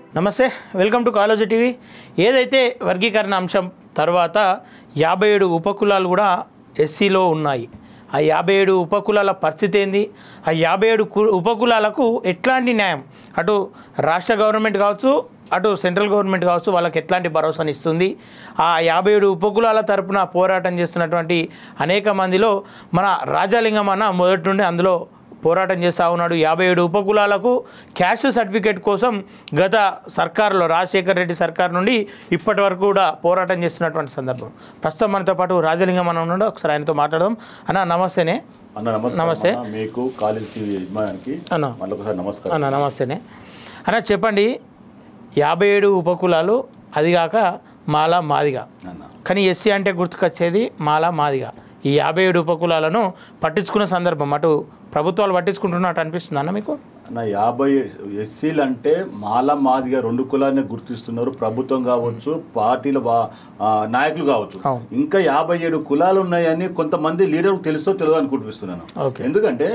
నమస్తే welcome to college TV ఏదైతే వర్గీకరణ అంశం తర్వాత యాభై ఏడు ఉపకులాలు కూడా ఎస్సీలో ఉన్నాయి ఆ యాభై ఏడు ఉపకులాల పరిస్థితి ఏంది ఆ యాభై ఏడు కు- ఉపకులాలకు ఎట్లాంటి న్యాయం అటు రాష్ట్ర గవర్నమెంట్ కావచ్చు అటు సెంట్రల్ గవర్నమెంట్ కావచ్చు వాళ్ళకి ఎట్లాంటి భరోసాని ఇస్తుంది ఆ యాభై ఏడు ఉపకులాల తరపున పోరాటం చేస్తున్నటువంటి అనేక మందిలో మన రాజాలింగం అన్న మొదటి నుండి అందులో పోరాటం చేస్తూ ఉన్నాడు యాభై ఏడు ఉపకులాలకు క్యాస్ట్ సర్టిఫికేట్ కోసం గత సర్కారులో రాజశేఖర రెడ్డి సర్కార్ నుండి ఇప్పటి వరకు కూడా పోరాటం చేస్తున్నటువంటి సందర్భం ప్రస్తుతం మనతో పాటు రాజలింగం అన్న ఉన్నాడు ఒకసారి ఆయనతో మాట్లాడదాం అన్న నమస్తేనే అన్న నమస్కారం నమస్తే. అన్న. మీకు కాలేజ్ టీవీ యజమానికి అన్న మళ్ళీ ఒకసారి నమస్కారం అన్న నమస్తేనే అన్న చెప్పండి యాభై ఏడు ఉపకులాలు అదిగాక మాల మాదిగా అన్న కానీ ఎస్సీ అంటే గుర్తుకొచ్చేది మాల మాదిగా ఈ యాభై ఏడు ఉపకులాలను పట్టించుకున్న సందర్భం అటు ప్రభుత్వాలు పట్టించుకుంటున్నట్టు అనిపిస్తుంది అన్న మీకు అన్న యాభై ఎస్సీలు అంటే మాల మాదిగా రెండు కులాన్ని గుర్తిస్తున్నారు ప్రభుత్వం కావచ్చు పార్టీల వా- ఆ, నాయకులు కావచ్చు అవును. ఇంకా యాభై ఏడు కులాలు ఉన్నాయని కొంతమంది లీడర్ తెలుసో తెలియదు అనుకుంటున్నాను ఓకే. ఎందుకంటే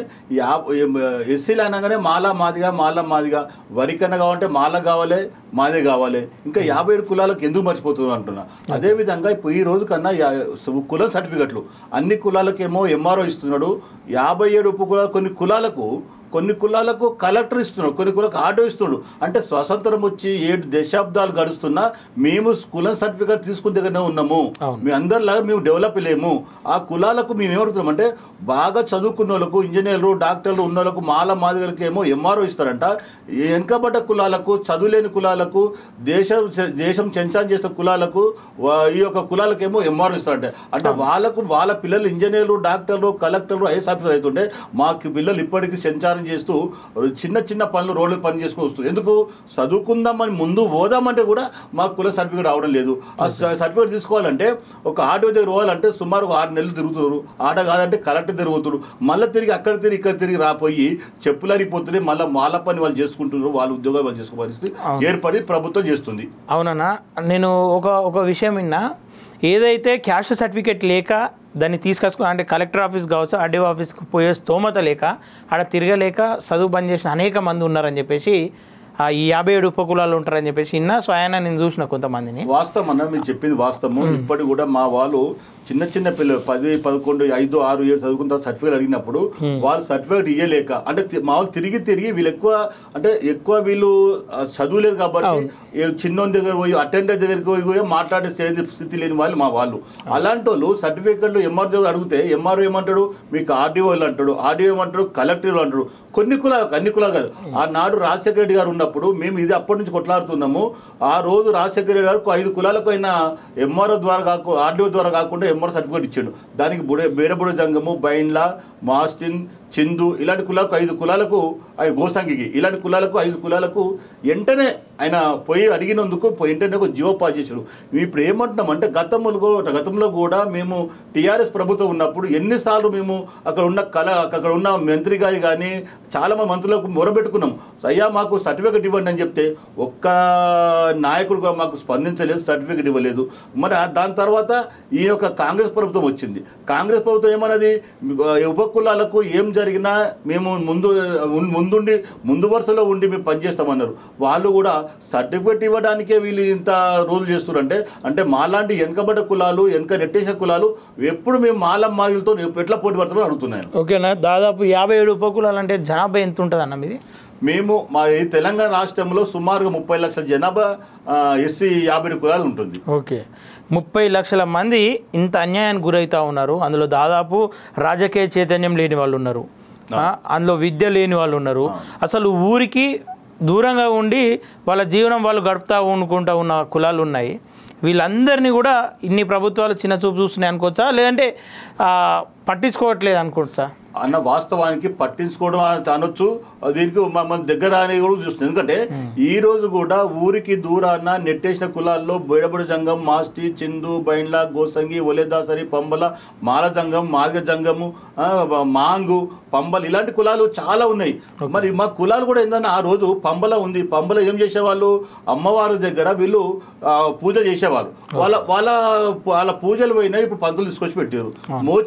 ఎస్సీలు అనగానే మాల మాదిగా మాల మాదిగా వరికన్న కావాలంటే మాల కావాలి మాదే కావాలి ఇంకా యాభై ఏడు కులాలకు ఎందుకు మర్చిపోతున్నారు అంటున్నా అదే విధంగా ఇప్పుడు ఈ రోజు కన్నా యా- కుల సర్టిఫికెట్లు అన్ని కులాలకేమో ఎంఆర్ఓ ఇస్తున్నాడు యాభై ఏడు ఉప కులాలు కొన్ని కులాలకు కొన్ని కులాలకు కలెక్టర్ ఇస్తున్నాడు కొన్ని కులాలకు ఆర్డో ఇస్తున్నాడు అంటే స్వతంత్రం వచ్చి ఏడు దశాబ్దాలు గడుస్తున్నా మేము కులం సర్టిఫికేట్ తీసుకున్న దగ్గరనే ఉన్నాము అవును. మీ అందరిలాగా మేము డెవలప్ లేము ఆ కులాలకు మేము ఏమడుతున్నాం అంటే బాగా చదువుకున్న వాళ్ళకు ఇంజనీర్లు డాక్టర్లు ఉన్న వాళ్ళకు మాల మాదిగలకి ఏమో ఎంఆర్ఓ ఇస్తారంట ఈ వెనుకబడ్డ కులాలకు చదువులేని కులాలకు దేశం దేశం చెంచాన్ చేసిన కులాలకు వా- ఈ యొక్క కులాలకేమో ఎంఆర్ఓ ఇస్తారంట అంటే వాళ్ళకు వాళ్ళ పిల్లలు ఇంజనీర్లు డాక్టర్లు కలెక్టర్లు ఐఎస్ ఆఫీసర్ అవుతుంటే మాకు పిల్లలు ఇప్పటికీ సంచారం చేస్తూ చిన్న చిన్న పనులు రోడ్లు పని చేసుకుని వస్తుంది ఎందుకు చదువుకుందామని ముందు పోదామంటే కూడా మాకు కుల సర్టిఫికేట్ రావడం లేదు ఆ స- సర్టిఫికేట్ తీసుకోవాలంటే ఒక ఆటో దగ్గర పోవాలంటే సుమారు ఒక ఆరు నెలలు తిరుగుతున్నారు ఆట కాదంటే కలెక్టర్ తిరుగుతున్నారు మళ్ళీ తిరిగి అక్కడ తిరిగి ఇక్కడ తిరిగి రాపోయి చెప్పులు అరిగిపోతున్నాయి మళ్ళీ వాళ్ళ పని వాళ్ళు చేసుకుంటున్నారు వాళ్ళ ఉద్యోగాలు వాళ్ళు చేసుకో పరిస్థితి ఏర్పడి ప్రభుత్వం చేస్తుంది అవునన్నా నేను ఒక ఒక విషయం విన్నా ఏదైతే క్యాస్ట్ సర్టిఫికేట్ లేక దాన్ని తీసుకొచ్చుకో అంటే కలెక్టర్ ఆఫీస్ కావచ్చు ఆర్డీఓ ఆఫీస్కి పోయే స్తోమత లేక ఆడ తిరగలేక చదువు బంద్ చేసిన అనేక మంది ఉన్నారని చెప్పేసి ఆ ఈ యాభై ఏడు ఉపకులాలు ఉంటారని చెప్పేసి ఇన్న స్వయాన నేను చూసిన కొంతమందిని వాస్తవం అన్న మీరు చెప్పింది వాస్తవము ఇప్పటి కూడా మా వాళ్ళు చిన్న చిన్న పిల్లలు పది పదకొండు ఐదు ఆరు ఏడు చదువుకున్న తర్వాత సర్టిఫికేట్ అడిగినప్పుడు వాళ్ళు సర్టిఫికేట్ ఇయ్యలేక అంటే తి- మా వాళ్ళు తిరిగి తిరిగి వీళ్ళు ఎక్కువ అంటే ఎక్కువ వీళ్ళు ఆ, చదువులేదు కాబట్టి ఏ చిన్నోని దగ్గర పోయి అటెండర్ దగ్గరికి పోయి పోయి మాట్లాడే స్థితి- స్థితి లేని వాళ్ళు మా వాళ్ళు అలాంటి వాళ్ళు సర్టిఫికేట్లు ఎంఆర్ దగ్గర అడిగితే ఎంఆర్ ఏమంటాడు మీకు ఆర్డీఓ అంటాడు ఆర్డీఓ ఏమంటాడు కలెక్టర్ అంటాడు కొన్ని కులాలు అన్ని కులాలు కాదు ఆనాడు రాజశేఖర రెడ్డి గారు ఉన్నప్పుడు మేము ఇది అప్పటి నుంచి కొట్లాడుతున్నాము ఆ రోజు రాజశేఖర రెడ్డి గారికి ఐదు కులాలకు అయిన ఎంఆర్ఓ ద్వారా కాకు ఆర్డీఓ ద్వారా కాకుండా ఎంఆర్ఓ సర్టిఫికేట్ ఇచ్చాడు దానికి బుడే బేడబుడ జంగము బైండ్ల మాస్టిన్ చిందు ఇలాంటి కులాలకు ఐదు కులాలకు అవి గోసంగికి ఇలాంటి కులాలకు ఐదు కులాలకు వెంటనే ఆయన పోయి అడిగినందుకు పోయి వెంటనే ఒక జియో పాస్ చేశాడు మేము ఇప్పుడు ఏమంటున్నాం అంటే గతంలో కూడా గతంలో కూడా మేము టీఆర్ఎస్ ప్రభుత్వం ఉన్నప్పుడు ఎన్నిసార్లు మేము అక్కడ ఉన్న కళ అక్కడ ఉన్న మంత్రి గారి కానీ చాలా మంది మంత్రులకు మొరబెట్టుకున్నాం అయ్యా మాకు సర్టిఫికెట్ ఇవ్వండి అని చెప్తే ఒక్క నాయకుడు కూడా మాకు స్పందించలేదు సర్టిఫికెట్ ఇవ్వలేదు మరి ఆ- దాని తర్వాత ఈ యొక్క కాంగ్రెస్ ప్రభుత్వం వచ్చింది కాంగ్రెస్ ప్రభుత్వం ఏమన్నది ఆ, ఉప కులాలకు ఏం జరిగినా మేము ముందు ఉన్- ముందుండి ముందు వరుసలో ఉండి మేము పనిచేస్తామన్నారు వాళ్ళు కూడా సర్టిఫికెట్ ఇవ్వడానికే వీళ్ళు ఇంత రోజులు చేస్తున్నారంటే అంటే మాలాంటి వెనకబడ్డ కులాలు వెనక నెట్టేసిన కులాలు ఎప్పుడు మేము మాలం మాదిలతో ఎట్లా పోటీ పడతామని అడుగుతున్నాను ఓకేనా దాదాపు యాభై ఏడు ఉపకులాలు అంటే జనాభా ఎంత ఉంటుంది అన్న మీది మేము మా ఈ తెలంగాణ రాష్ట్రంలో సుమారుగా ముప్పై లక్షల జనాభా ఎస్సీ యాభై ఏడు కులాలు ఉంటుంది ఓకే ముప్పై లక్షల మంది ఇంత అన్యాయానికి గురవుతూ ఉన్నారు అందులో దాదాపు రాజకీయ చైతన్యం లేని వాళ్ళు ఉన్నారు ఆ, అందులో విద్య లేని వాళ్ళు ఉన్నారు అసలు ఊరికి దూరంగా ఉండి వాళ్ళ జీవనం వాళ్ళు గడుపుతూ ఉండుకుంటూ ఉన్న కులాలు ఉన్నాయి వీళ్ళందరినీ కూడా ఇన్ని ప్రభుత్వాలు చిన్న చూపు చూస్తున్నాయి అనుకోవచ్చా లేదంటే ఆ, పట్టించుకోవట్లేదు అనుకోవచ్చా అన్న వాస్తవానికి పట్టించుకోవడం అని అనొచ్చు దీనికి మమ్మల్ని దగ్గర అని కూడా చూస్తుంది ఎందుకంటే ఈ రోజు కూడా ఊరికి దూరాన నెట్టేసిన కులాల్లో బోయడబడి జంగం మాస్టి చిందు బైండ్ల గోసంగి ఒలేదాసరి పంబల మాల జంగం మాదిగ జంగము ఆ, మాంగు పంబల్ ఇలాంటి కులాలు చాలా ఉన్నాయి మరి మా కులాలు కూడా ఏంటంటే ఆ రోజు పంబల ఉంది పంబల ఏం చేసేవాళ్ళు అమ్మవారి దగ్గర వీళ్ళు ఆ, పూజ చేసేవాళ్ళు వాళ్ళ వాళ్ళ వాళ్ళ పూజలు పోయినా ఇప్పుడు పంతులు తీసుకొచ్చి పెట్టారు మోచి వాళ్ళు ఉన్నారు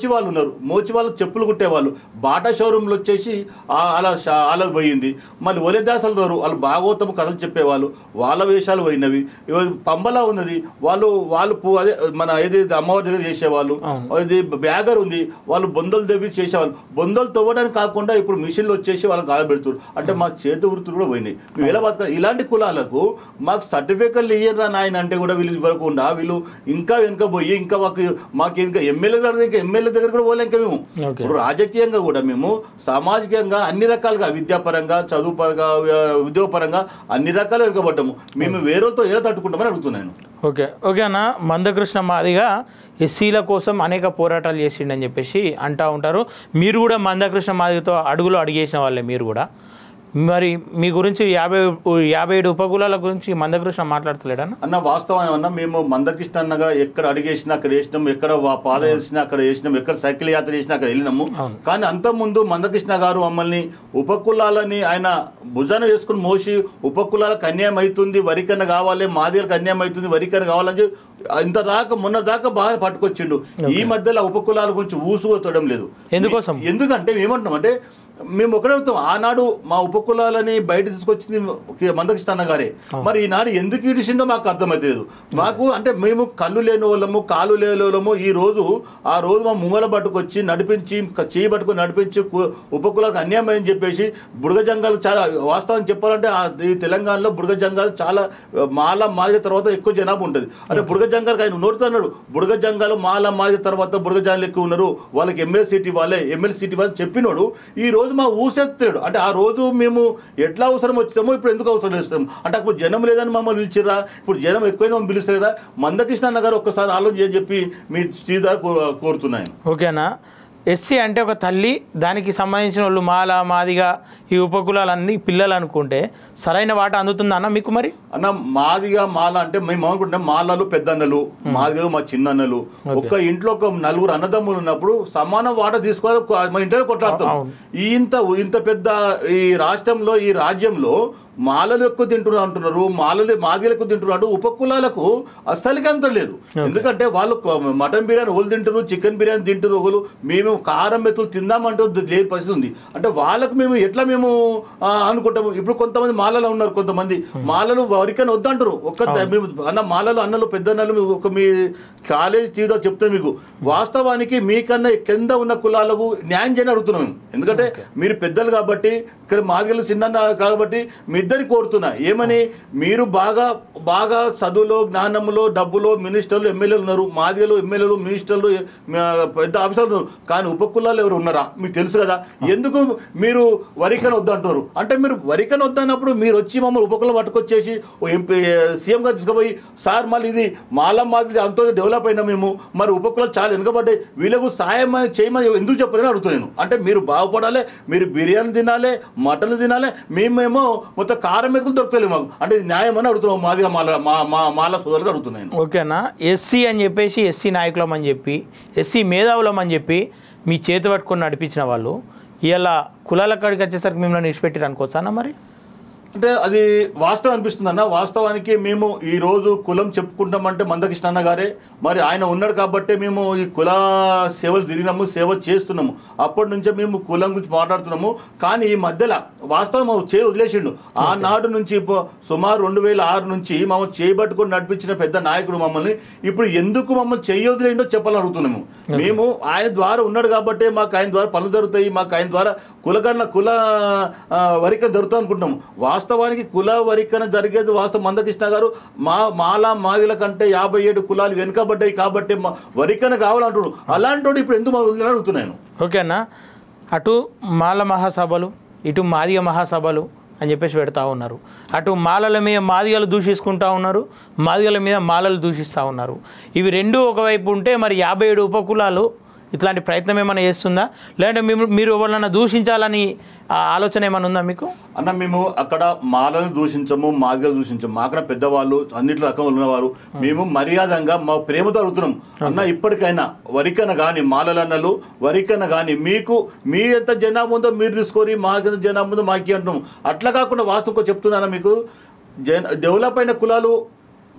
ఉన్నారు మోచి వాళ్ళు చెప్పులు కుట్టేవాళ్ళు బాటా షోరూంలు వచ్చేసి ఆ- అలా షా- అలా పోయింది మళ్ళీ ఒలిదాసలు ఉన్నారు వాళ్ళు భాగవతం కథలు చెప్పేవాళ్ళు వాళ్ళ వేషాలు పోయినవి ఇవాళ పంబలా ఉన్నది వాళ్ళు వాళ్ళు పు- అదే మన ఏది అమ్మవారి దగ్గర చేసేవాళ్ళు ఇది బ్యాగర్ ఉంది వాళ్ళు బొందలు తెవి చేసేవాళ్ళు బొందలు తవ్వడానికి కాకుండా ఇప్పుడు మిషన్లు వచ్చేసి వాళ్ళకి ఆడబెడుతున్నారు అంటే మా చేతి వృత్తులు కూడా పోయినాయి మేము ఎలా బతకాలి ఇలాంటి కులాలకు మాకు సర్టిఫికెట్లు ఇయ్యరా నాయన అంటే కూడా వీళ్ళు ఇవ్వకుండా వీళ్ళు ఇంకా వెనుక పోయి ఇంకా మాకు మాకు ఇంకా ఎమ్మెల్యే గారి ఇంకా ఎమ్మెల్యే దగ్గర కూడా పోలే ఇంకా మేము ఓకే. ఇప్పుడు రాజకీయంగా కూడా మేము సామాజికంగా అన్ని రకాలుగా విద్యాపరంగా చదువు పరంగా ఉద్యోగపరంగా అన్ని రకాలు వెనుకబడ్డాము మేము వేరేతో ఎలా తట్టుకుంటామని అడుగుతున్నాను ఓకే ఓకే అన్న మందకృష్ణ మాదిగా ఎస్సీల కోసం అనేక పోరాటాలు చేసిండని చెప్పేసి అంటూ ఉంటారు మీరు కూడా మందకృష్ణ మాదిగతో అడుగులు అడిగేసిన వాళ్ళే మీరు కూడా మరి మీ గురించి యాభై యాభై ఏడు ఉపకులాల గురించి మందకృష్ణ మాట్లాడతలేడన్న అన్న వాస్తవం ఏమన్నా మేము మందకృష్ణ అన్నగా ఎక్కడ అడిగేసినా అక్కడ వేసినాం ఎక్కడ వా- పాద వేసినా అక్కడ వేసినాం ఎక్కడ సైకిల్ యాత్ర చేసినా అక్కడ వెళ్ళినాము అవును. కానీ అంత ముందు మందకృష్ణ గారు మమ్మల్ని ఉపకులాలని ఆయన భుజాన వేసుకుని మోసి ఉపకులాలకు అన్యాయం అవుతుంది వరికన్న కావాలి మాదిలకు అన్యాయం అవుతుంది వరికన్న కావాలని చెప్పి ఇంత దాకా మొన్న దాకా బాగా పట్టుకొచ్చిండు ఈ మధ్యలో ఉపకులాల గురించి ఊసుగొత్తడం లేదు ఎందుకోసం ఎందుకంటే ఏమంటున్నాం అంటే మేము ఒకటే అడుగుతాం ఆనాడు మా ఉపకులాలని బయట తీసుకొచ్చింది మందకృష్ణ అన్న గారే మరి ఈనాడు ఎందుకు ఇడిసిందో మాకు అర్థమైతలేదు మాకు అంటే మేము కళ్ళు లేని వాళ్ళము కాళ్ళు లేని వాళ్ళము ఈ రోజు ఆ రోజు మా ముంగల పట్టుకొచ్చి నడిపించి క- చేయి పట్టుకొని నడిపించి కు- ఉపకులకు అన్యాయం అని చెప్పేసి బుడగ జంగాలు చాలా వాస్తవం చెప్పాలంటే ఆ ఈ తెలంగాణలో బుడగ జంగాలు చాలా మాల మాదిగ తర్వాత ఎక్కువ జనాభా ఉంటుంది అదే బుడగ జంగాలకు ఆయన నోడుతున్నాడు బుడగ జంగాలు మాల మాదిగ తర్వాత బుడగ జంగాలు ఎక్కువ ఉన్నారు వాళ్ళకి ఎమ్మెల్యే సీట్ ఇవ్వాలి ఎమ్మెల్యే సీట్ ఇవ్వాలి చెప్పినోడు ఈ రోజు మా ఊసెత్తాడు అంటే ఆ రోజు మేము ఎట్లా అవసరం వచ్చామో ఇప్పుడు ఎందుకు అవసరం చేస్తాం అంటే అప్పుడు జనం లేదని మమ్మల్ని పిలిచిరా ఇప్పుడు జనం ఎక్కువైనా మమ్మల్ని పిలుస్తారు కదా మందకృష్ణ అన్న గారు ఒక్కసారి ఆలోచన చేయని చెప్పి మీ శ్రీధర్ కో- కోరుతున్నాను ఓకేనా ఎస్సీ అంటే ఒక తల్లి దానికి సంబంధించిన వాళ్ళు మాల మాదిగా ఈ ఉపకులాలన్నీ పిల్లలు అనుకుంటే సరైన వాట అందుతుందన్న మీకు మరి అన్న మాదిగా మాల అంటే మేము అనుకుంటున్నాం మాలలు పెద్దన్నలు మాదిగలు మా చిన్నన్నలు ఒక్క ఇంట్లో ఒక నలుగురు అన్నదమ్ములు ఉన్నప్పుడు సమాన వాట తీసుకోవాలి కొ- మా ఇంట్లో కొట్లాడతాం అవును. ఈ ఇంత ఇంత పెద్ద ఈ రాష్ట్రంలో ఈ రాజ్యంలో మాలలు ఎక్కువ తింటున్నారు అంటున్నారు మాలలు మాదిగలు ఎక్కువ తింటున్నారు ఉపకులాలకు అస్సలకి అంత లేదు ఎందుకంటే వాళ్ళు కొ- మటన్ బిర్యానీ ఒకళ్ళు తింటారు చికెన్ బిర్యానీ తింటారు ఒకళ్ళు మేము కారం మెతులు తిందామంటే లేని పరిస్థితి ఉంది అంటే వాళ్ళకు మేము ఎట్లా మేము ఆ, అనుకుంటాము ఇప్పుడు కొంతమంది మాలలో ఉన్నారు కొంతమంది మాలలు వరికని వద్దంటారు ఒక్క మేము అన్న మాలలు అన్నలు పెద్దన్నలు మీ- ఒక మీ కాలేజ్ జీవితం చెప్తాను మీకు వాస్తవానికి మీకన్నా కింద ఉన్న కులాలకు న్యాయం చేయని అడుగుతున్నాం మేము ఎందుకంటే మీరు పెద్దలు కాబట్టి ఇక్కడ మాదిగలు చిన్న కాబట్టి మీ ఇద్దరికి కోరుతున్నా ఏమని మీరు బాగా బాగా చదువులో జ్ఞానంలో డబ్బులో మినిస్టర్లు ఎమ్మెల్యేలు ఉన్నారు మాదిగలు ఎమ్మెల్యేలు మినిస్టర్లు ఆ, పెద్ద ఆఫీసర్లు ఉన్నారు కానీ ఉపకులాలు ఎవరు ఉన్నారా మీకు తెలుసు కదా ఎందుకు మీరు వరికన వద్దంటున్నారు అంటే మీరు వరికన వద్దన్నప్పుడు మీరు వచ్చి మమ్మల్ని ఉపకులం పట్టుకొచ్చేసి ఓ ఎంపీ సీఎంగా తీసుకుపోయి సార్ మళ్ళీ ఇది మాల మాదిరి అంత డెవలప్ అయినా మేము మరి ఉపకులాలు చాలా వెనుకబడ్డాయి వీళ్ళకు సాయం చేయమని ఎందుకు చెప్పారని అడుగుతున్నాను అంటే మీరు బాగుపడాలి మీరు బిర్యానీ తినాలి మటన్ తినాలి మేమేమో మొత్తం కారం మెతుకులు దొరుకుతలేదు మాకు అంటే ఇది న్యాయం అని అడుగుతున్నాం మాదిగా మాల మా మా మాల సోదరులు అడుగుతున్నాను ఓకేనా ఎస్సీ అని చెప్పేసి ఎస్సీ నాయకులం అని చెప్పి ఎస్సీ మేధావులం అని చెప్పి మీ చేతి పట్టుకొని నడిపించిన వాళ్ళు ఇలా కులాల కాడికి వచ్చేసరికి మిమ్మల్ని నిడిచిపెట్టారు అనుకోవచ్చా అన్న మరి అంటే అది వాస్తవం అనిపిస్తుంది అన్న వాస్తవానికి మేము ఈ రోజు కులం చెప్పుకుంటామంటే మందకృష్ణ అన్న గారే మరి ఆయన ఉన్నాడు కాబట్టి మేము ఈ కుల సేవలు తిరిగినాము సేవ చేస్తున్నాము అప్పటి నుంచే మేము కులం గురించి మాట్లాడుతున్నాము కానీ ఈ మధ్యలో వాస్తవం చే వదిలేసిండు ఆనాడు నుంచి ఇప్పు- సుమారు రెండు వేల ఆరు నుంచి మమ్మల్ని చేయబట్టుకొని నడిపించిన పెద్ద నాయకుడు మమ్మల్ని ఇప్పుడు ఎందుకు మమ్మల్ని చేయొదిలేండో చెప్పాలని అడుగుతున్నాము మేము ఆయన ద్వారా ఉన్నాడు కాబట్టి మాకు ఆయన ద్వారా పనులు జరుగుతాయి మాకు ఆయన ద్వారా కులగన్న కుల ఆ, వరికన జరుగుతుంది అనుకుంటున్నాము వాస్తవానికి కుల వరికన జరిగేది వాస్తవం మందకృష్ణ గారు మా మాల మాదిల కంటే యాభై ఏడు కులాలు వెనుకబడ్డాయి కాబట్టి మా వరికన కావాలంటున్నాడు అలాంటి ఇప్పుడు ఎందుకు వదిలేని అడుగుతున్నాను ఓకేనా అటు మాల మహాసభలు ఇటు మాదిగ మహాసభలు అని చెప్పేసి పెడతా ఉన్నారు అటు మాలల మీద మాదిగలు దూషించుకుంటా ఉన్నారు మాదిగల మీద మాలలు దూషిస్తూ ఉన్నారు ఇవి రెండు ఒకవైపు ఉంటే మరి యాభై ఏడు ఉపకులాలు ఇట్లాంటి ప్రయత్నం ఏమైనా చేస్తుందా లేదంటే మీరు మీరు ఎవరినైనా దూషించాలని ఆ ఆలోచన ఏమైనా ఉందా మీకు అన్న మేము అక్కడ మాలను దూషించము మాదిగలు దూషించము మాకన్నా పెద్దవాళ్ళు అన్నిటి రకంగా ఉన్నవారు మేము మర్యాదంగా మా ప్రేమతో అడుగుతున్నాం అన్న ఇప్పటికైనా వరికన కానీ మాలలన్నలు వరికన కానీ మీకు మీ ఎంత జనాభా ఉందో మీరు తీసుకొని మాకెంత జనాభా ఉందో మాకి అంటున్నాం అట్లా కాకుండా వాస్తవం చెప్తున్నాను మీకు జన డెవలప్ అయిన కులాలు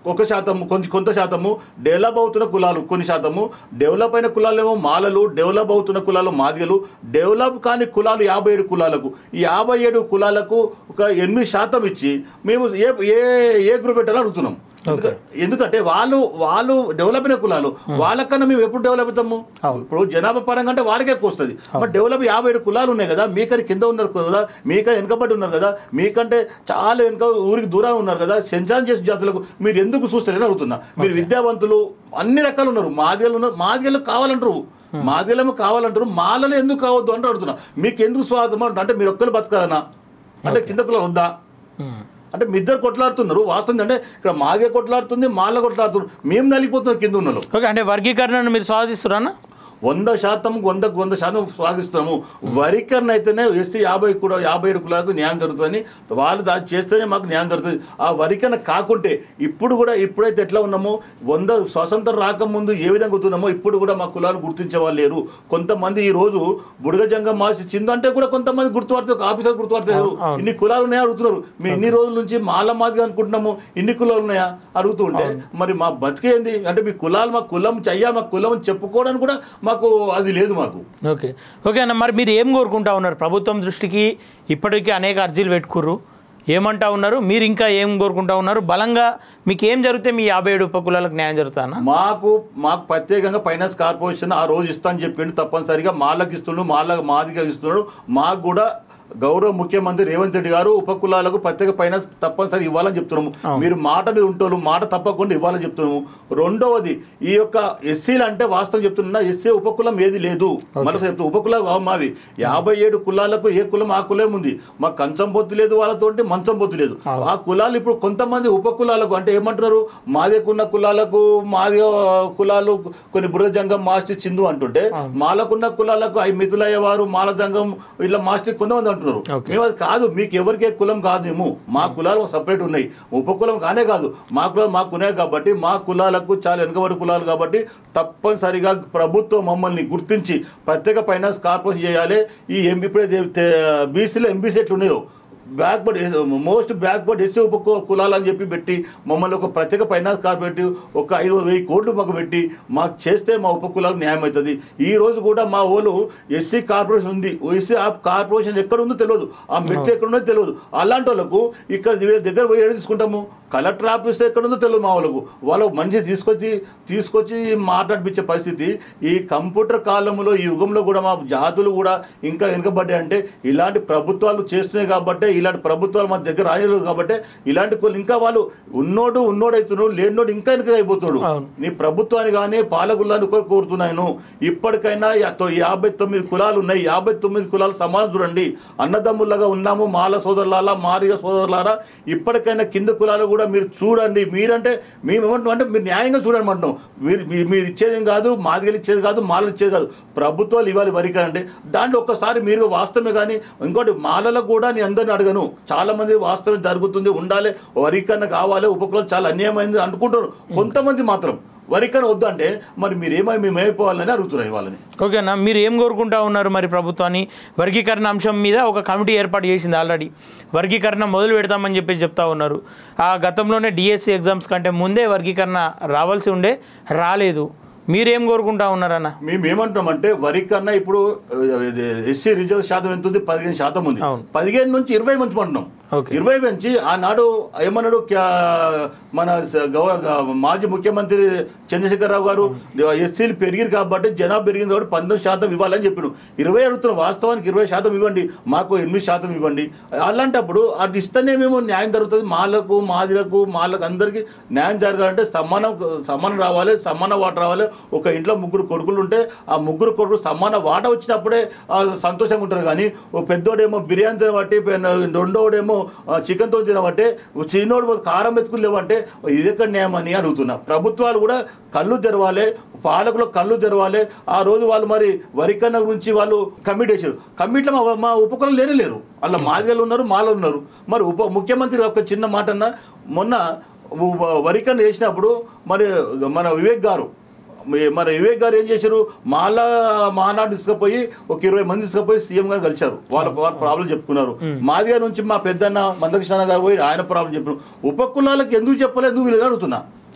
ఒక శాతము కొంచెం కొంత శాతము డెవలప్ అవుతున్న కులాలు కొన్ని శాతము డెవలప్ అయిన కులాలేమో మాలలు డెవలప్ అవుతున్న కులాలు మాదిగలు డెవలప్ కాని కులాలు యాభై ఏడు కులాలకు ఈ యాభై ఏడు కులాలకు ఒక ఎనిమిది శాతం ఇచ్చి మేము ఏ ఏ ఏ గ్రూప్ పెట్టాలని అడుగుతున్నాం ఎందుక- ఎందుకంటే వాళ్ళు వాళ్ళు డెవలప్ అయిన కులాలు వాళ్ళకన్నా మేము ఎప్పుడు డెవలప్ అవుతాము అవును. ఇప్పుడు జనాభా పరంగా అంటే వాళ్ళకే ఎక్కువ వస్తుంది బట్ డెవలప్ యాభై ఏడు కులాలు ఉన్నాయి కదా మీకని కింద ఉన్నారు కదా మీకని వెనకబడి ఉన్నారు కదా మీకంటే చాలా వెనుక ఊరికి దూరం ఉన్నారు కదా సెన్సాన్ చేసిన జాతులకు మీరు ఎందుకు చూస్తారని అడుగుతున్నా మీరు విద్యావంతులు అన్ని రకాలు ఉన్నారు మాదిగలు ఉన్నారు మాదిగలు కావాలంటారు మాదిగలేమో కావాలంటారు మాలలో ఎందుకు కావద్దు అంటే అడుగుతున్నా మీకు ఎందుకు స్వాగతం అంటారు అంటే మీరు ఒక్కరు బతకాలనా అంటే కింద కులం వద్దా ఉమ్. అంటే మీ ఇద్దరు కొట్లాడుతున్నారు వాస్తవం అంటే ఇక్కడ మాగే కొట్లాడుతుంది మాల కొట్లాడుతున్నారు మేము నలిగిపోతున్నాం కింద ఉన్న వాళ్ళు. ఓకే అంటే వర్గీకరణను మీరు స్వాదిస్తున్నా వంద శాతం వందకు వంద శాతం స్వాగతిస్తున్నాము వరికరణ అయితేనే ఎస్సీ యాభై కూడా యాభై ఏడు కులాలకు న్యాయం జరుగుతుందని వాళ్ళు దాన్ని చేస్తేనే మాకు న్యాయం జరుగుతుంది ఆ వరికరణ కాకుంటే ఇప్పుడు కూడా ఇప్పుడైతే ఎట్లా ఉన్నామో వంద స్వాతంత్రం రాకముందు ఏ విధంగా గుర్తున్నామో ఇప్పుడు కూడా మా కులాలు గుర్తించే వాళ్ళు లేరు కొంతమంది ఈ రోజు బుడగజంగం మార్చి చిందంటే కూడా కొంతమంది గుర్తుపడతారు ఆఫీసర్ గుర్తుపడతారు అవును. ఇన్ని కులాలు ఉన్నాయా అడుగుతున్నారు మేము ఇన్ని రోజుల నుంచి మాల మాదిగా అనుకుంటున్నాము ఇన్ని కులాలు ఉన్నాయా అడుగుతుంటే మరి మా బతికేంది అంటే మీ కులాలు మా కులం చెయ్యా మా కులం అని చెప్పుకోవడానికి కూడా మాకు అది లేదు మాకు ఓకే ఓకే అన్న మరి మీరు ఏం కోరుకుంటా ఉన్నారు ప్రభుత్వం దృష్టికి ఇప్పటికీ అనేక అర్జీలు పెట్టుకుర్రు ఏమంటా ఉన్నారు మీరు ఇంకా ఏం కోరుకుంటా ఉన్నారు బలంగా మీకు ఏం జరిగితే మీ యాభై ఏడు ఉపకులాలకు న్యాయం జరుగుతానా మాకు మాకు ప్రత్యేకంగా ఫైనాన్స్ కార్పొరేషన్ ఆ రోజు ఇస్తా అని చెప్పిండు తప్పనిసరిగా మాలకు ఇస్తున్నాడు మాల మాదిగా ఇస్తున్నాడు మాకు కూడా గౌరవ ముఖ్యమంత్రి రేవంత్ రెడ్డి గారు ఉపకులాలకు ప్రత్యేక ఫైనాన్స్ తప్పనిసరి ఇవ్వాలని చెప్తున్నాము మీరు మాట మీద ఉంటారు మాట తప్పకుండా ఇవ్వాలని చెప్తున్నాము రెండవది ఈ యొక్క ఎస్సీలు అంటే వాస్తవం చెప్తున్నా ఎస్సీ ఉపకులం ఏది లేదు మనకు చెప్తాం ఉపకులం కావు మావి యాభై ఏడు కులాలకు ఏ కులం ఆ కులం ఉంది మాకు కంచం బొత్తు లేదు వాళ్ళతో మంచం బొత్తు లేదు ఆ కులాలు ఇప్పుడు కొంతమంది ఉపకులాలకు అంటే ఏమంటున్నారు మాదేకున్న కులాలకు మాది కులాలు కొన్ని బురద జంగం మాస్టి చిందు అంటుంటే మాలకున్న కులాలకు అవి మిథులయ్య వారు మాల జంగం ఇట్లా మాస్టి కొంతమంది అంటున్నారు Okay. మేము అది కాదు మీకు ఎవరికి ఏ కులం కాదు మేము మా కులాలు సపరేట్ ఉన్నాయి ఉపకులం కానే కాదు మా కులాలు మాకు ఉన్నాయి కాబట్టి మా కులాలకు చాలా వెనుకబడి కులాలు కాబట్టి తప్పనిసరిగా ప్రభుత్వం మమ్మల్ని గుర్తించి ప్రత్యేక ఫైనాన్స్ కార్పొరేషన్ చేయాలి ఈ ఎంబీ ఇప్పుడే బీసీలో ఎంబీసీ ఎట్లు ఉన్నాయో బ్యాక్వర్డ్ మోస్ట్ బ్యాక్వర్డ్ ఎస్సీ ఉప కు- కులాలు అని చెప్పి పెట్టి మమ్మల్ని ఒక ప్రత్యేక ఫైనాన్స్ కార్ పెట్టి ఒక ఐదు వెయ్యి కోట్లు మాకు పెట్టి మాకు చేస్తే మా ఉప కులాలకు న్యాయం అవుతుంది ఈ రోజు కూడా మా ఓలు ఎస్సీ కార్పొరేషన్ ఉంది ఎస్సీ కార్పొరేషన్ ఎక్కడ ఉందో తెలియదు ఆ మెట్టు ఎక్కడ ఉందో తెలియదు అలాంటి వాళ్ళకు ఇక్కడ వీళ్ళ దగ్గర పోయి ఏడు తీసుకుంటాము కలెక్టర్ ఆఫీస్ ఎక్కడ ఉందో తెలియదు మా వాళ్ళకు వాళ్ళు మనిషి తీసుకొచ్చి తీసుకొచ్చి మాట్లాడిపించే పరిస్థితి ఈ కంప్యూటర్ కాలంలో ఈ యుగంలో కూడా మా జాతులు కూడా ఇంకా వెనుకబడ్డాయి అంటే ఇలాంటి ప్రభుత్వాలు చేస్తున్నాయి కాబట్టి ఇలాంటి ప్రభుత్వాలు మన దగ్గర రాయలేదు కాబట్టి ఇలాంటి కొన్ని ఇంకా వాళ్ళు ఉన్నోడు ఉన్నోడు అవుతున్నాడు లేనోడు ఇంకా వెనుక అయిపోతున్నాడు అవును. నీ ప్రభుత్వాన్ని కానీ పాలకులను కూడా కోరుతున్నాను ఇప్పటికైనా యా- తొ- యాభై తొమ్మిది కులాలు ఉన్నాయి యాభై తొమ్మిది కులాలు సమానం చూడండి అన్నదమ్ములుగా ఉన్నాము మాల సోదరులారా మారిగ సోదరులారా ఇప్పటికైనా కింద కులాలు కూడా మీరు చూడండి మీరంటే మేము ఏమంటాం అంటే మీరు న్యాయంగా చూడండి అంటాం మీరు మీ- మీరు ఇచ్చేది ఏం కాదు మాదిగలు ఇచ్చేది కాదు మాలలు ఇచ్చేది కాదు ప్రభుత్వాలు ఇవ్వాలి వరికంటే దాంట్లో ఒక్కసారి మీరు వాస్తవమే కానీ ఇంకోటి మాలలకు కూడా నేను అందరిని అడగను చాలా మంది వాస్తవం జరుగుతుంది ఉండాలి వరికన్న కావాలి ఉపకులాలు చాలా అన్యాయమైంది అనుకుంటారు కొంతమంది మాత్రం వరికన్న వద్దంటే మరి మీరు ఏమై మేము అయిపోవాలని అడుగుతున్నారు వాళ్ళని ఓకే అన్న మీరు ఏం కోరుకుంటా ఉన్నారు మరి ప్రభుత్వాన్ని వర్గీకరణ అంశం మీద ఒక కమిటీ ఏర్పాటు చేసింది ఆల్రెడీ వర్గీకరణ మొదలు పెడతామని చెప్పి చెప్తా ఉన్నారు ఆ గతంలోనే డిఎస్సి ఎగ్జామ్స్ కంటే ముందే వర్గీకరణ రావాల్సి ఉండే రాలేదు మీరేం కోరుకుంటా ఉన్నారన్న మేము ఏమంటున్నామంటే వరి కన్నా ఇప్పుడు ఎస్సీ రిజర్వ్ శాతం ఎంత ఉంది పదిహేను శాతం ఉంది అవును. పదిహేను నుంచి ఇరవై మంచుమంటున్నాం ఓకే. ఇరవై పెంచి ఆనాడు ఏమన్నాడు క్యా- మన స- గౌ మాజీ ముఖ్యమంత్రి చంద్రశేఖరరావు గారు ఎస్సీలు పెరిగింది కాబట్టి జనాభా పెరిగింది కాబట్టి పంతొమ్మిది శాతం ఇవ్వాలని చెప్పిన ఇరవై అడుగుతున్నాం వాస్తవానికి ఇరవై శాతం ఇవ్వండి మాకు ఎనిమిది శాతం ఇవ్వండి అలాంటప్పుడు అది ఇస్తేనే మేము న్యాయం జరుగుతుంది మాలకు మాదిలకు మాలకు అందరికీ న్యాయం జరగాలంటే సమానం సమానం రావాలి సమాన వాట రావాలి ఒక ఇంట్లో ముగ్గురు కొడుకులు ఉంటే ఆ ముగ్గురు కొడుకులు సమాన వాట వచ్చినప్పుడే ఆ, సంతోషంగా ఉంటారు కానీ ఓ పెద్దోడేమో బిర్యానీ తినబట్టి రెండోడేమో చికెన్తో తినబట్టే ఓ చిన్నోడు కారం మెతుకులు లేవంటే ఇది ఎక్కడ న్యాయం అని అడుగుతున్నా ప్రభుత్వాలు కూడా కళ్ళు తెరవాలి పాలకులు కళ్ళు తెరవాలి ఆ రోజు వాళ్ళు మరి వరికన్న గురించి వాళ్ళు కమిటీ వేసారు కమిటీలో మా మా ఉపకులం లేనే లేరు అలా మాదిగలు ఉన్నారు మాలో ఉన్నారు మరి ఉప ముఖ్యమంత్రి ఒక చిన్న మాట అన్న మొన్న ఉ- వరికన్న వేసినప్పుడు మరి మన వివేక్ గారు మీ- మన వివేక్ గారు ఏం చేశారు మాలా మానాడు తీసుకుపోయి ఒక ఇరవై మంది తీసుకుపోయి సీఎం గారు కలిశారు వాళ్ళ వాళ్ళ ప్రాబ్లం చెప్పుకున్నారు మాదిగా నుంచి మా పెద్దన్న మందకృష్ణ గారు పోయి ఆయన ప్రాబ్లం చెప్పారు ఉపకులాలకు ఎందుకు చెప్పలేదు ఎందుకు వీళ్ళు అడుగుతున్నా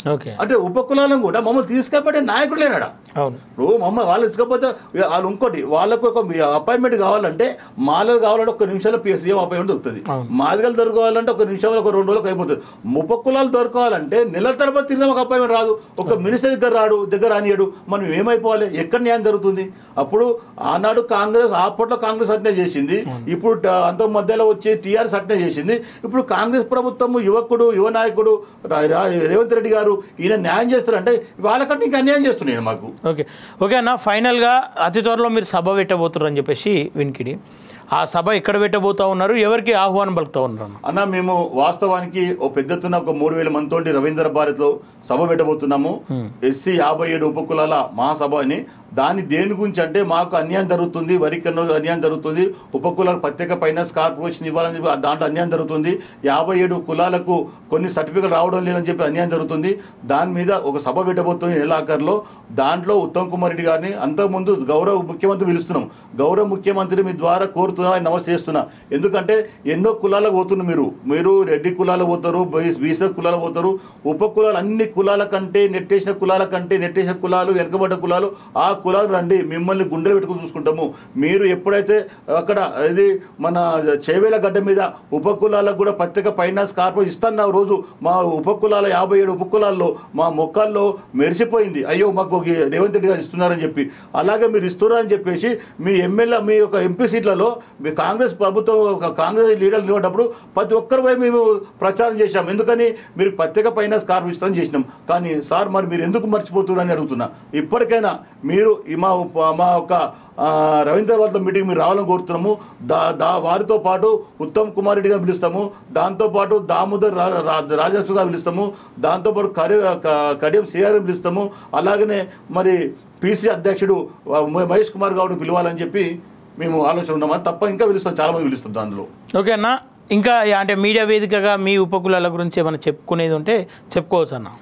ఓకే అంటే ఉపకులాలను కూడా మమ్మల్ని తీసుకెళ్ళబట్టే నాయకుడు లేనాడా అవును ఇప్పుడు మమ్మల్ని వాళ్ళు తీసుకపోతే వాళ్ళు ఇంకోటి వాళ్ళకు ఒక అపాయింట్మెంట్ కావాలంటే మాలలు కావాలంటే ఒక నిమిషాలు సీఎం అపాయింట్మెంట్ దొరుకుతుంది అవును. మాదిగలు దొరకాలంటే ఒక నిమిషంలో ఒక రెండు రోజులకు అయిపోతుంది ముప్పక్కులాలు దొరకాలంటే నెల తరబడి తిరిగిన ఒక అపాయింట్మెంట్ రాదు ఒక మినిస్టర్ దగ్గర రాడు దగ్గర రానియడు మనం ఏమైపోవాలి ఎక్కడ న్యాయం జరుగుతుంది అప్పుడు ఆనాడు కాంగ్రెస్ అప్పట్లో కాంగ్రెస్ అట్నే చేసింది ఇప్పుడు ట- అంత మధ్యలో వచ్చి టీఆర్ఎస్ అట్నే చేసింది ఇప్పుడు కాంగ్రెస్ ప్రభుత్వం యువకుడు యువ నాయకుడు రా- రా- రేవంత్ రెడ్డి గారు ఈయన న్యాయం చేస్తారంటే వాళ్ళకంటే ఇంకా అన్యాయం చేస్తున్నాయి మాకు ఓకే ఓకే అన్న ఫైనల్గా అతి త్వరలో మీరు సభ పెట్టబోతున్నారు అని చెప్పేసి వినికిడి ఆ సభ ఎక్కడ పెట్టబోతా ఉన్నారు ఎవరికి ఆహ్వానం పలుకుతా ఉన్నారు అన్న అన్న మేము వాస్తవానికి ఓ పెద్ద ఎత్తున ఒక మూడు వేల మందితోటి రవీంద్ర భారత్లో సభ పెట్టబోతున్నాము ఎస్సీ యాభై ఏడు ఉపకులాల మహాసభ అని దాని దేని గురించి అంటే మాకు అన్యాయం జరుగుతుంది వరికన్ను అన్యాయం జరుగుతుంది ఉపకులాల ప్రత్యేక ఫైనాన్స్ కార్పొరేషన్ ఇవ్వాలని చెప్పి దాంట్లో అన్యాయం జరుగుతుంది యాభై ఏడు కులాలకు కొన్ని సర్టిఫికెట్ రావడం లేదని చెప్పి అన్యాయం జరుగుతుంది దాని మీద ఒక సభ పెట్టబోతుంది నెలాఖరులో దాంట్లో ఉత్తమ్ కుమార్ రెడ్డి గారిని అంతకుముందు గౌరవ ముఖ్యమంత్రి పిలుస్తున్నాం గౌరవ ముఖ్యమంత్రి మీ ద్వారా కోరుతున్నా ఆయన నమస్తే చేస్తున్నా ఎందుకంటే ఎన్నో కులాలకు పోతున్నారు మీరు మీరు రెడ్డి కులాలు పోతారు బీసీ కులాలు పోతారు ఉప కులాలు అన్ని కులాల కంటే నెట్టేసిన కులాల కంటే నెట్టేసిన కులాలు వెనకబడ్డ కులాలు ఆ కులాలు రండి మిమ్మల్ని గుండెలు పెట్టుకుని చూసుకుంటాము మీరు ఎప్పుడైతే అక్కడ ఇది మన చేవేల గడ్డ మీద ఉప కులాలకు కూడా ప్రత్యేక ఫైనాన్స్ కార్పొరేషన్ ఇస్తున్న రోజు మా ఉప కులాల యాభై ఏడు ఉప కులాల్లో మా మొక్కల్లో మెరిసిపోయింది అయ్యో మాకు ఒక రేవంత్ రెడ్డి గారు ఇస్తున్నారని చెప్పి అలాగే మీరు ఇస్తున్నారని చెప్పేసి మీ ఎమ్మెల్యే మీ యొక్క ఎంపీ సీట్లలో మీ కాంగ్రెస్ ప్రభుత్వం ఒక కాంగ్రెస్ లీడర్లు నిలబడ్డప్పుడు ప్రతి ఒక్కరిపై మేము ప్రచారం చేశాం ఎందుకని మీరు ప్రత్యేక ఫైనాన్స్ కార్పొరేషన్ చేసినాం కానీ సార్ మరి మీరు ఎందుకు మర్చిపోతున్నారని అడుగుతున్నా ఇప్పటికైనా మీరు ఈ మా మా యొక్క ఆ, రవీంద్ర వాళ్ళతో మీటింగ్ మీరు రావాలని కోరుతున్నాము దా దా వారితో పాటు ఉత్తమ్ కుమార్ రెడ్డి గారు పిలుస్తాము దాంతోపాటు దామోదర్ రా- రా- రాజేశ్వర గారు పిలుస్తాము దాంతోపాటు కడి క- కడియం సిఆర్ పిలుస్తాము అలాగనే మరి పీసీ అధ్యక్షుడు ఆ, మ- మహేష్ కుమార్ గౌడ్ని పిలవాలని చెప్పి మేము ఆలోచన ఉన్నాము అది తప్ప ఇంకా పిలుస్తాం చాలా మంది పిలుస్తాం దానిలో ఓకే అన్న ఇంకా అంటే మీడియా వేదికగా మీ ఉపకులాల గురించి ఏమైనా చెప్పుకునేది ఉంటే చెప్పుకోవచ్చు అన్న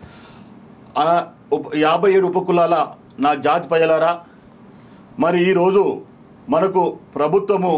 ఆ ఉప- యాభై ఏడు ఉపకులాల నా జాతి ప్రజలారా మరి ఈరోజు మనకు ప్రభుత్వము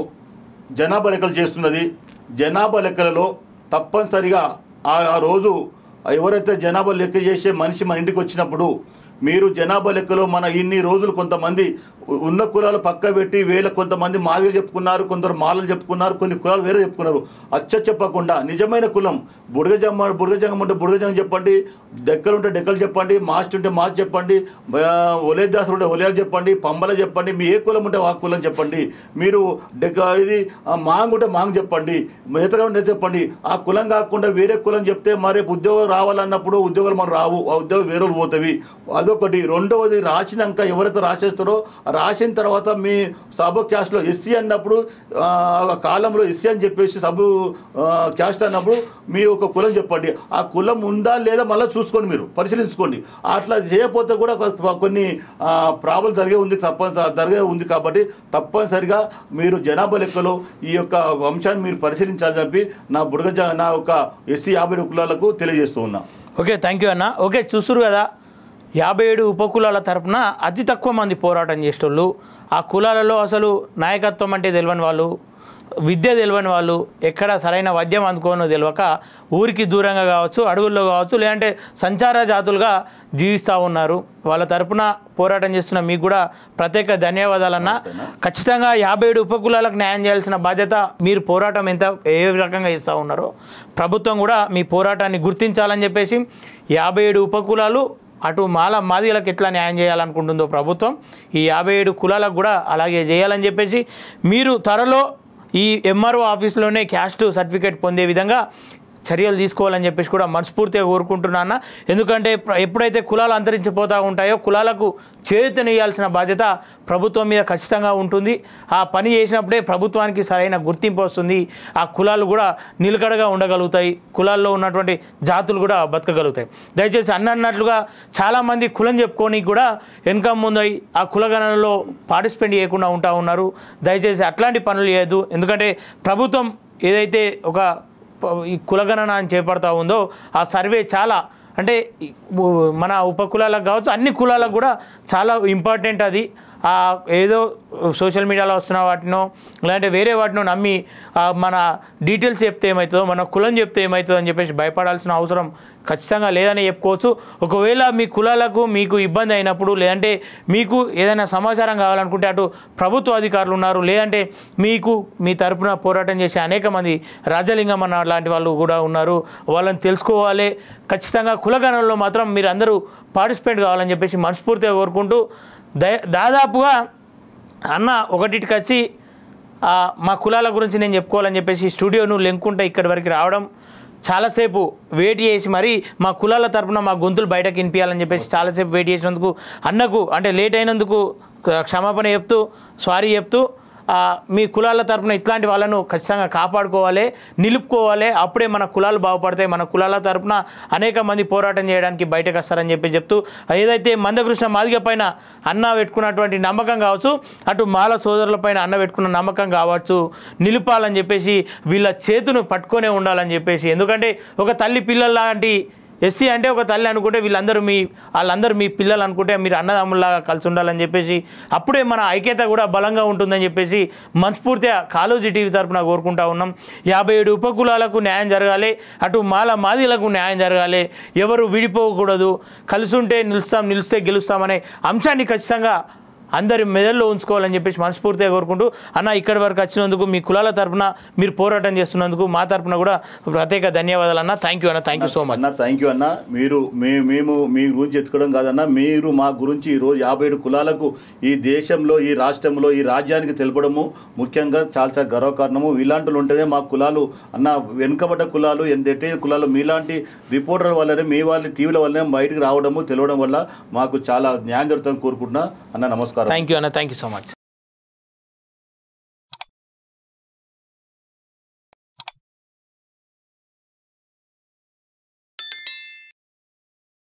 జనాభా లెక్కలు చేస్తున్నది జనాభా లెక్కలలో తప్పనిసరిగా ఆ ఆ రోజు ఎవరైతే జనాభా లెక్క చేసే మనిషి మన ఇంటికి వచ్చినప్పుడు మీరు జనాభా లెక్కలో మన ఇన్ని రోజులు కొంతమంది ఉ- ఉన్న కులాలు పక్క పెట్టి వేల కొంతమంది మాదిగా చెప్పుకున్నారు కొందరు మాలలు చెప్పుకున్నారు కొన్ని కులాలు వేరే చెప్పుకున్నారు అచ్చ చెప్పకుండా నిజమైన కులం బుడగజమ్మ బుడగజంగం ఉంటే బుడగజంగం చెప్పండి డెక్కలు ఉంటే డెక్కలు చెప్పండి మాస్ట్ ఉంటే మాస్ చెప్పండి ఒలేదాసులు ఉంటే ఒలేలు చెప్పండి పంబల చెప్పండి మీ ఏ కులం ఉంటే ఆ కులం చెప్పండి మీరు డెక్క ఇది ఆ, మాంగ్ ఉంటే మాంగ్ చెప్పండి నేతగా ఉంటే చెప్పండి ఆ కులం కాకుండా వేరే కులం చెప్తే మరి రేపు ఉద్యోగం రావాలన్నప్పుడు ఉద్యోగాలు మనం రావు ఆ ఉద్యోగం వేరే వాళ్ళు పోతాయి అదొకటి రెండవది రాసినాక ఎవరైతే రాసేస్తారో రాసిన తర్వాత మీ సబ్ క్యాస్ట్లో ఎస్సీ అన్నప్పుడు ఆ, ఒక కాలంలో ఎస్సీ అని చెప్పేసి సబ్ ఆ, క్యాస్ట్ అన్నప్పుడు మీ ఒక కులం చెప్పండి ఆ కులం ఉందా లేదా మళ్ళీ చూసుకోండి మీరు పరిశీలించుకోండి అట్లా చేయకపోతే కూడా కొ- కొన్ని ప్రాబ్లం జరిగే ఉంది తప్పని జరిగే ఉంది కాబట్టి తప్పనిసరిగా మీరు జనాభా లెక్కలో ఈ యొక్క అంశాన్ని మీరు పరిశీలించాలని చెప్పి నా బుడగ జ- నా యొక్క ఎస్సీ యాభై ఏడు కులాలకు తెలియజేస్తూ ఉన్నా ఓకే థ్యాంక్ యూ అన్న ఓకే చూస్తురు కదా యాభై ఏడు ఉపకులాల తరపున అతి తక్కువ మంది పోరాటం చేసేటోళ్ళు ఆ కులాలలో అసలు నాయకత్వం అంటే తెలియని వాళ్ళు విద్య తెలియని వాళ్ళు ఎక్కడ సరైన వద్యం అందుకోనో తెలియక ఊరికి దూరంగా కావచ్చు అడవుల్లో కావచ్చు లేదంటే సంచార జాతులుగా జీవిస్తూ ఉన్నారు వాళ్ళ తరపున పోరాటం చేస్తున్న మీకు కూడా ప్రత్యేక ధన్యవాదాలన్న ఖచ్చితంగా యాభై ఏడు ఉపకులాలకు న్యాయం చేయాల్సిన బాధ్యత మీరు పోరాటం ఎంత ఏ రకంగా చేస్తూ ఉన్నారో ప్రభుత్వం కూడా మీ పోరాటాన్ని గుర్తించాలని చెప్పేసి యాభై ఏడు ఉపకులాలు అటు మాల మాదిగలకు ఎట్లా న్యాయం చేయాలనుకుంటుందో ప్రభుత్వం ఈ యాభై ఏడు కులాలకు కూడా అలాగే చేయాలని చెప్పేసి మీరు త్వరలో ఈ ఎంఆర్ఓ ఆఫీస్లోనే క్యాస్ట్ సర్టిఫికేట్ పొందే విధంగా చర్యలు తీసుకోవాలని చెప్పేసి కూడా మనస్ఫూర్తిగా కోరుకుంటున్నాను ఎందుకంటే ప్ర- ఎప్పుడైతే కులాలు అంతరించిపోతూ ఉంటాయో కులాలకు చేతునియాల్సిన బాధ్యత ప్రభుత్వం మీద ఖచ్చితంగా ఉంటుంది ఆ పని చేసినప్పుడే ప్రభుత్వానికి సరైన గుర్తింపు వస్తుంది ఆ కులాలు కూడా నిలకడగా ఉండగలుగుతాయి కులాల్లో ఉన్నటువంటి జాతులు కూడా బతకగలుగుతాయి దయచేసి అన్న అన్నట్లుగా చాలామంది కులం చెప్పుకొని కూడా వెనక ముందై ఆ కులగణనలో పార్టిసిపేట్ చేయకుండా ఉంటా ఉన్నారు దయచేసి అట్లాంటి పనులు చేయొద్దు ఎందుకంటే ప్రభుత్వం ఏదైతే ఒక ప- ఈ కులగణన అని చేపడతా ఉందో ఆ సర్వే చాలా అంటే ఈ ఉ- మన ఉపకులాలకు కావచ్చు అన్ని కులాలకు కూడా చాలా ఇంపార్టెంట్ అది ఆ ఏదో సోషల్ మీడియాలో వస్తున్న వాటినో లేదంటే వేరే వాటినో నమ్మి ఆ, మన డీటెయిల్స్ చెప్తే ఏమవుతుందో మన కులం చెప్తే ఏమవుతుందో అని చెప్పేసి భయపడాల్సిన అవసరం ఖచ్చితంగా లేదని చెప్పుకోవచ్చు ఒకవేళ మీ కులాలకు మీకు ఇబ్బంది అయినప్పుడు లేదంటే మీకు ఏదైనా సమాచారం కావాలనుకుంటే అటు ప్రభుత్వ అధికారులు ఉన్నారు లేదంటే మీకు మీ తరపున పోరాటం చేసే అనేక మంది రాజలింగం అన్న లాంటి వాళ్ళు కూడా ఉన్నారు వాళ్ళని తెలుసుకోవాలి ఖచ్చితంగా కులగణంలో మాత్రం మీరు అందరూ పార్టిసిపేట్ కావాలని చెప్పేసి మనస్ఫూర్తిగా కోరుకుంటూ దా- దాదాపుగా అన్న ఒకటికి వచ్చి ఆ, మా కులాల గురించి నేను చెప్పుకోవాలని చెప్పేసి స్టూడియోను లెంకుంటే ఇక్కడి వరకు రావడం చాలాసేపు వెయిట్ చేసి మరి మా కులాల తరపున మా గొంతులు బయటకు వినిపించాలని చెప్పేసి చాలాసేపు వెయిట్ చేసినందుకు అన్నకు అంటే లేట్ అయినందుకు క్షమాపణ చెప్తూ సారీ చెప్తూ ఆ, మీ కులాల తరపున ఇట్లాంటి వాళ్ళను ఖచ్చితంగా కాపాడుకోవాలి నిలుపుకోవాలి అప్పుడే మన కులాలు బాగుపడతాయి మన కులాల తరపున అనేక మంది పోరాటం చేయడానికి బయటకు వస్తారని చెప్పి చెప్తూ ఏదైతే మందకృష్ణ మాదిగ పైన అన్న పెట్టుకున్నటువంటి నమ్మకం కావచ్చు అటు మాల సోదరుల పైన అన్న పెట్టుకున్న నమ్మకం కావచ్చు నిలుపాలని చెప్పేసి వీళ్ళ చేతును పట్టుకొనే ఉండాలని చెప్పేసి ఎందుకంటే ఒక తల్లి పిల్లల లాంటి ఎస్సీ అంటే ఒక తల్లి అనుకుంటే వీళ్ళందరూ మీ వాళ్ళందరూ మీ పిల్లలు అనుకుంటే మీరు అన్నదమ్ముల్లాగా కలిసి ఉండాలని చెప్పేసి అప్పుడే మన ఐక్యత కూడా బలంగా ఉంటుందని చెప్పేసి మనస్ఫూర్తిగా కాలోజీ టీవీ తరపున కోరుకుంటా ఉన్నాం యాభై ఏడు ఉపకులాలకు న్యాయం జరగాలి అటు మాల మాదిలకు న్యాయం జరగాలి ఎవరు విడిపోకూడదు కలిసి ఉంటే నిలుస్తాం నిలిస్తే గెలుస్తామనే అంశాన్ని ఖచ్చితంగా అందరి మెదల్లో ఉంచుకోవాలని చెప్పేసి మనస్ఫూర్తిగా కోరుకుంటూ అన్న ఇక్కడి వరకు వచ్చినందుకు మీ కులాల తరపున మీరు పోరాటం చేస్తున్నందుకు మా తరపున కూడా ప్రత్యేక ధన్యవాదాలు అన్న థ్యాంక్ యూ అన్న థ్యాంక్ యూ సో మచ్ అన్న థ్యాంక్ యూ అన్న మీరు మే మేము మీ గురించి ఎత్తుకోవడం కాదన్న మీరు మా గురించి ఈరోజు యాభై ఏడు కులాలకు ఈ దేశంలో ఈ రాష్ట్రంలో ఈ రాజ్యానికి తెలపడము ముఖ్యంగా చాలా చాలా గర్వకారణము ఇలాంటి వాళ్ళు ఉంటేనే మా కులాలు అన్న వెనుకబడ్డ కులాలు ఎంతటి కులాలు మీలాంటి రిపోర్టర్ వల్లనే మీ వాళ్ళ టీవీల వల్లనే బయటకు రావడము తెలియడం వల్ల మాకు చాలా న్యాయం జరుగుతుందని కోరుకుంటున్నా అన్న నమస్కారం థ్యాంక్ యూ అన్న థ్యాంక్ యూ సో మచ్